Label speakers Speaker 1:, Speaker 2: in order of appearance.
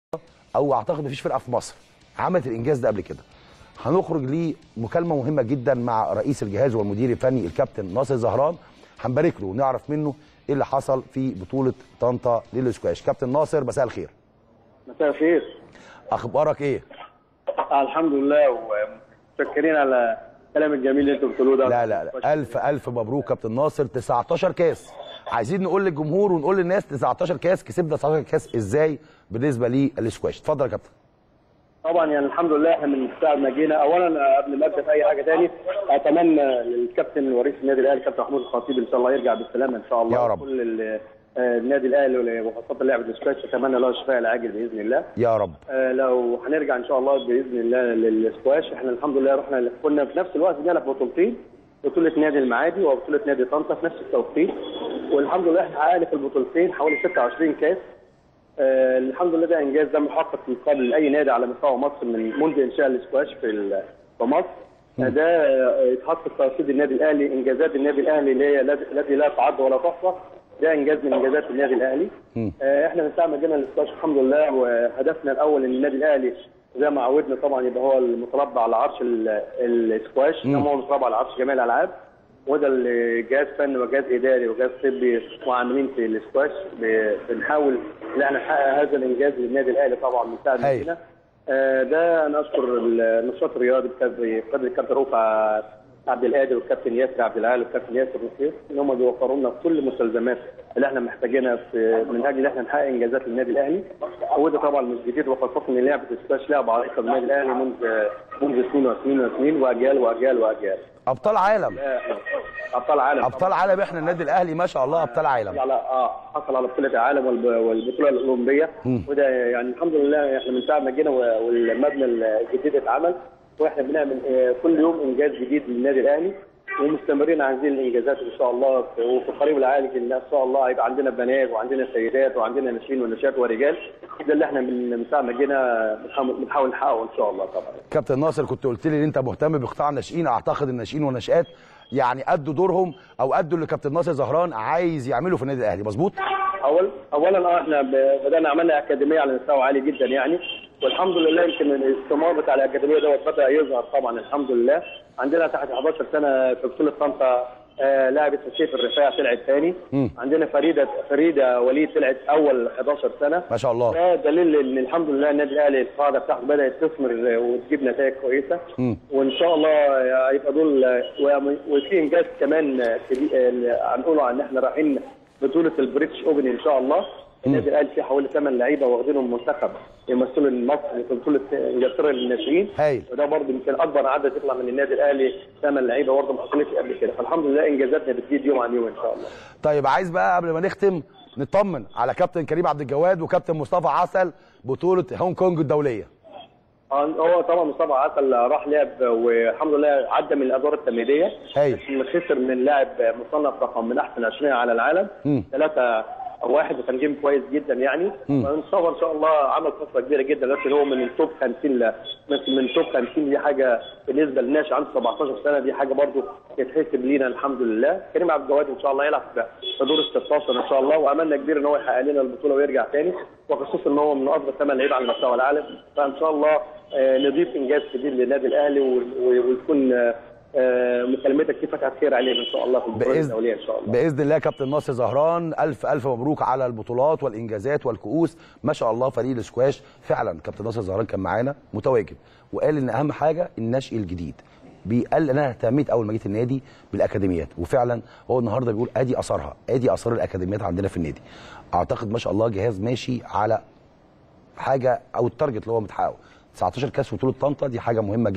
Speaker 1: او اعتقد مفيش فرقه في مصر عملت الانجاز ده قبل كده هنخرج لمكالمه مهمه جدا مع رئيس الجهاز والمدير الفني الكابتن ناصر زهران هنبارك له ونعرف منه ايه اللي حصل في بطوله طنطا للسكواش كابتن ناصر مساء الخير
Speaker 2: مساء الخير
Speaker 1: اخبارك ايه
Speaker 2: الحمد لله ومتشكرين على الكلام الجميل اللي انتم بتقولوه ده
Speaker 1: لا لا لا الف الف مبروك كابتن ناصر 19 كاس عايزين نقول للجمهور ونقول للناس 19 كاس كسبنا 19 كاس ازاي بالنسبه للسكواش اتفضل يا كابتن
Speaker 2: طبعا يعني الحمد لله احنا من ساعه ما جينا اولا قبل ما ابدا في اي حاجه ثاني اتمنى للكابتن ورئيس النادي الاهلي كابتن محمود الخطيب ان شاء الله يرجع بالسلامه ان شاء الله
Speaker 1: يا رب.
Speaker 2: كل ال- آه، النادي الاهلي وخاصه لاعب السكواش اتمنى له الشفاء العاجل باذن الله
Speaker 1: يا رب
Speaker 2: آه، لو هنرجع ان شاء الله باذن الله للسكواش احنا الحمد لله رحنا كنا في نفس الوقت جينا في بطولتين بطوله نادي المعادي وبطوله نادي طنطا في نفس التوقيت والحمد لله احنا حققنا في البطولتين حوالي 26 كاس آه الحمد لله ده انجاز ده محقق من قبل اي نادي على مستوى مصر من منذ انشاء السكواش في ال- في مصر آه، ده آه، يتحط في رصيد النادي الاهلي انجازات النادي الاهلي اللي هي التي التي لا تعد ولا تحصى ده انجاز من انجازات النادي الاهلي
Speaker 1: مم.
Speaker 2: آه، احنا من ساعه ما جينا الاسكواش الحمد لله وهدفنا الاول ان النادي الاهلي زي ما عودنا طبعا يبقى هو المتربع على عرش ال- الاسكواش
Speaker 1: مم.
Speaker 2: انما هو متربع على عرش جميع الالعاب وده اللي جهاز فني وجهاز اداري وجهاز طبي وعاملين في الاسكواش ب- بنحاول ان احنا نحقق هذا الانجاز للنادي الاهلي طبعا من ساعه ما
Speaker 1: هايل.
Speaker 2: جينا آه، ده انا اشكر النشاط الرياضي بقدر قدر الكابتن رفع عبد القادر والكابتن ياسر عبد العال والكابتن ياسر نصير ان هم بيوفروا لنا كل المستلزمات اللي احنا محتاجينها في من اجل ان احنا نحقق انجازات للنادي الاهلي وده طبعا مش جديد وخاصه ان لعبه السكواش لعبه عريقه بالنادي الاهلي منذ منذ سنين وسنين وسنين واجيال واجيال واجيال
Speaker 1: ابطال عالم
Speaker 2: لا، إحنا ابطال عالم
Speaker 1: ابطال عالم احنا النادي الاهلي ما شاء الله ابطال عالم
Speaker 2: على اه حصل على بطوله العالم والب- والبطوله الاولمبيه
Speaker 1: مم.
Speaker 2: وده يعني الحمد لله احنا من ساعه ما جينا و- والمبنى الجديد اتعمل واحنا بنعمل آه، كل يوم انجاز جديد للنادي الاهلي ومستمرين على هذه الانجازات ان شاء الله في- وفي القريب العاجل ان شاء الله هيبقى عندنا بنات وعندنا سيدات وعندنا ناشئين ونشات ورجال ده اللي احنا من من ساعه ما جينا بنحاول بنحاول نحققه ان شاء الله طبعا
Speaker 1: كابتن ناصر كنت قلت لي ان انت مهتم بقطاع الناشئين اعتقد الناشئين والناشئات يعني ادوا دورهم او ادوا اللي كابتن ناصر زهران عايز يعمله في النادي الاهلي مظبوط
Speaker 2: اول اولا اه احنا ب- بدانا عملنا اكاديميه على مستوى عالي جدا يعني والحمد لله يمكن الاستثمار بتاع الاكاديميه دوت بدا يظهر طبعا الحمد لله عندنا تحت 11 سنه في بطوله طنطا آه لاعبة سيف الرفاع طلعت ثاني
Speaker 1: مم.
Speaker 2: عندنا فريده فريده وليد طلعت اول 11 سنه
Speaker 1: ما شاء الله
Speaker 2: ده دليل ان الحمد لله النادي الاهلي القاعده بتاعته بدات تثمر وتجيب نتائج كويسه
Speaker 1: مم.
Speaker 2: وان شاء الله هيبقى دول و- وفي انجاز كمان كبير- هنقوله ان احنا رايحين بطوله البريتش اوبن ان شاء الله النادي الاهلي فيه حوالي ثمان لعيبه واخدينهم منتخب يمثلوا مصر في بطوله انجلترا للناشئين
Speaker 1: هايل
Speaker 2: وده برضه يمكن اكبر عدد يطلع من النادي الاهلي ثمان لعيبه برضه ما حصلتش قبل كده فالحمد لله انجازاتنا بتزيد يوم عن يوم ان شاء الله
Speaker 1: طيب عايز بقى قبل ما نختم نطمن على كابتن كريم عبد الجواد وكابتن مصطفى عسل بطوله هونج كونج الدوليه
Speaker 2: آه، هو طبعا مصطفى عسل راح لعب والحمد لله عدى من الادوار التمهيديه
Speaker 1: هايل
Speaker 2: خسر من لاعب مصنف رقم من احسن 20 على العالم
Speaker 1: مم.
Speaker 2: ثلاثة واحد وكان جيم كويس جدا يعني
Speaker 1: مم.
Speaker 2: مصطفى ان شاء الله عمل خطوه كبيره جدا لكن هو من التوب 50 ل من من توب 50 دي حاجه بالنسبه للناشئ عنده 17 سنه دي حاجه برضو يتحسب لينا الحمد لله كريم عبد الجواد ان شاء الله يلعب في دور ال 16 ان شاء الله واملنا كبير ان هو يحقق لنا البطوله ويرجع تاني وخصوصا ان هو من افضل ثمان لعيبه على مستوى العالم فان شاء الله آه، نضيف انجاز كبير للنادي الاهلي و- و- ويكون آه، آه، مكالمتك دي فتحت خير علينا ان شاء الله في البطوله
Speaker 1: بإذن-
Speaker 2: الدوليه ان شاء الله
Speaker 1: باذن الله كابتن ناصر زهران الف الف مبروك على البطولات والانجازات والكؤوس ما شاء الله فريق الاسكواش فعلا كابتن ناصر زهران كان معانا متواجد وقال ان اهم حاجه النشء الجديد قال انا اهتميت اول ما جيت النادي بالاكاديميات وفعلا هو النهارده بيقول ادي اثرها ادي اثار الاكاديميات عندنا في النادي اعتقد ما شاء الله جهاز ماشي على حاجه او التارجت اللي هو متحققه 19 كاس بطوله طنطا دي حاجه مهمه جدا